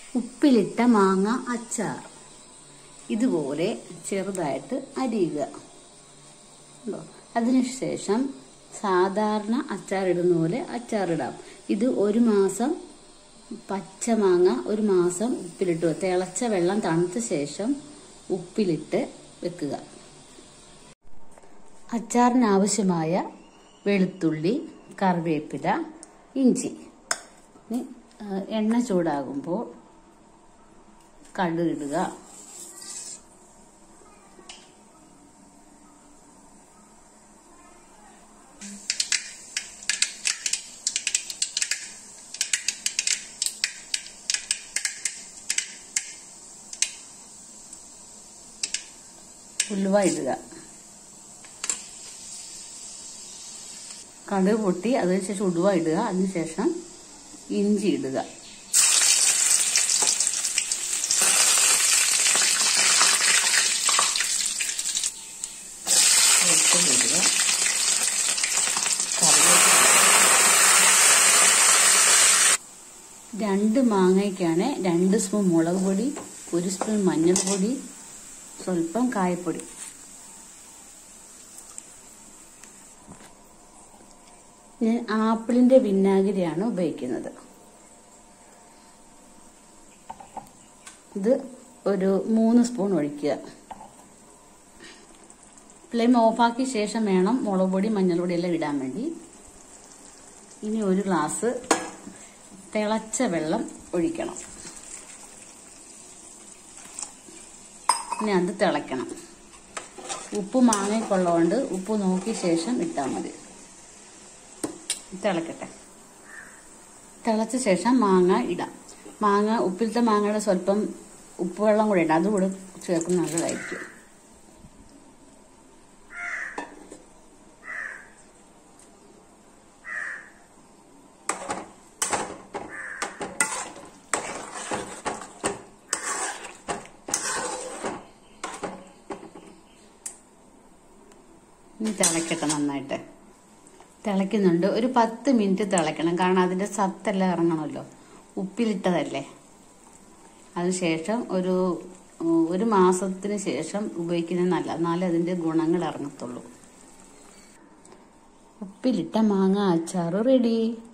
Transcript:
ഉപ്പിലിട്ട മാങ്ങ അച്ചാർ ഇതുപോലെ ചെറുതായിട്ട് അരിയുക ഉണ്ടോ അതിനുശേഷം സാധാരണ അച്ചാറിടുന്ന പോലെ അച്ചാറിടാം ഇത് ഒരു മാസം പച്ചമാങ്ങ ഒരു മാസം ഉപ്പിലിട്ട് വെ- തിളച്ച വെള്ളം തണുത്ത ശേഷം ഉപ്പിലിട്ട് വെക്കുക അച്ചാറിന് ആവശ്യമായ വെളുത്തുള്ളി കറിവേപ്പില ഇഞ്ചി ഇനി, ആ, എണ്ണ ചൂടാകുമ്പോൾ കടുകിടുക ഉലുവ ഇടുക കടുക് പൊട്ടി അതിനുശേഷം ഉലുവ ഇടുക അതിനുശേഷം ഇഞ്ചി ഇടുക വെളുത്തുള്ളി ഇടുക കറിവേപ്പില രണ്ട് മാങ്ങയ്ക്കാണ് രണ്ട് സ്പൂൺ മുളക് പൊടി ഒരു സ്പൂൺ മഞ്ഞൾപ്പൊടി സ്വല്പം കായപ്പൊടി ഞാൻ ആപ്പിളിന്റെ വിനാഗിരിയാണ് ഉപയോഗിക്കുന്നത് ഇത് ഒരു മൂന്ന് സ്പൂൺ ഒഴിക്കുക ഫ്ലെയിം ഓഫാക്കിയ ശേഷം വേണം മുളക് പൊടി മഞ്ഞൾപ്പൊടി എല്ലാം ഇടാൻ വേണ്ടി ഇനി ഒരു ഗ്ലാസ് തിളച്ച വെള്ളം ഒഴിക്കണം ഇനി അത് തിളയ്ക്കണം ഉപ്പ് മാങ്ങയ്ക്കുള്ളതുകൊണ്ട് ഉപ്പ് നോക്കിയ ശേഷം ഇട്ടാൽ മതി തിളക്കട്ടെ തിളച്ച ശേഷം മാങ്ങ ഇടാം മാങ്ങ ഉപ്പിലത്തെ മാങ്ങയുടെ സ്വല്പം ഉപ്പ് വെള്ളം കൂടെ ഇടാം അതുകൂടെ ചേർക്കുന്നത് നല്ലതായിരിക്കും ഇനി തിളക്കട്ടെ നന്നായിട്ട് തിളയ്ക്കുന്നുണ്ട് ഒരു പത്ത് മിനിറ്റ് തിളയ്ക്കണം കാരണം അതിന്റെ സത്തെല്ലാം ഇറങ്ങണമല്ലോ ഉപ്പിലിട്ടതല്ലേ അതിനുശേഷം ഒരു ഉം, ഒരു മാസത്തിന് ശേഷം ഉപയോഗിക്കുന്നത് നല്ല എന്നാലേ അതിന്റെ ഗുണങ്ങൾ ഇറങ്ങത്തുള്ളൂ ഉപ്പിലിട്ട മാങ്ങ അച്ചാറ് റെഡി